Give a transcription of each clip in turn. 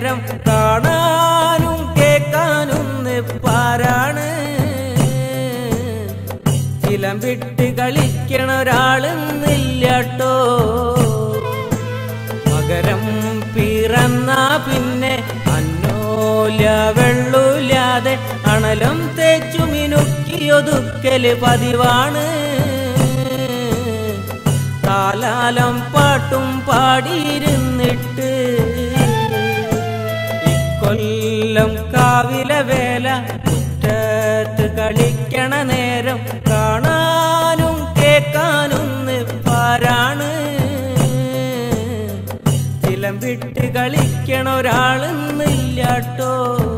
നേരം കാണാനും കേൾക്കാനും നിപ്പാരാണ് ചിലം വിട്ട് കളിക്കണ ഒരാളെന്നില്ലട്ടോ മകരം പിറന്ന പിന്നെ അന്നോല വെള്ളൂല്ലാതെ അണലം തേച്ചു മിനുക്കിയൊതുക്കല് പതിവാണ് കാലാലം പാട്ടും പാടിയിരുന്നിട്ട് ഇക്കൊല്ലം കാവിലെ വേല മുറ്റത്ത് കളിക്കണ നേരം കാണാനും കേൾക്കാനും നിപ്പാരാണ് ചിലം വിട്ട് കളിക്കണ ഒരാളെന്നില്ലാട്ടോ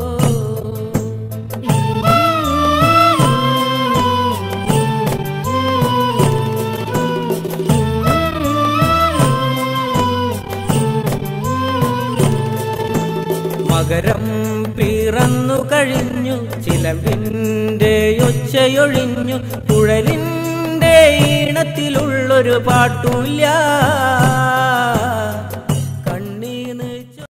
മകരം പിറന്നു കഴിഞ്ഞു ചിലമ്പിന്റെ ഒച്ചയൊഴിഞ്ഞു കുഴലിന്റെ ഈണത്തിലുള്ളൊരു പാട്ടുമില്ല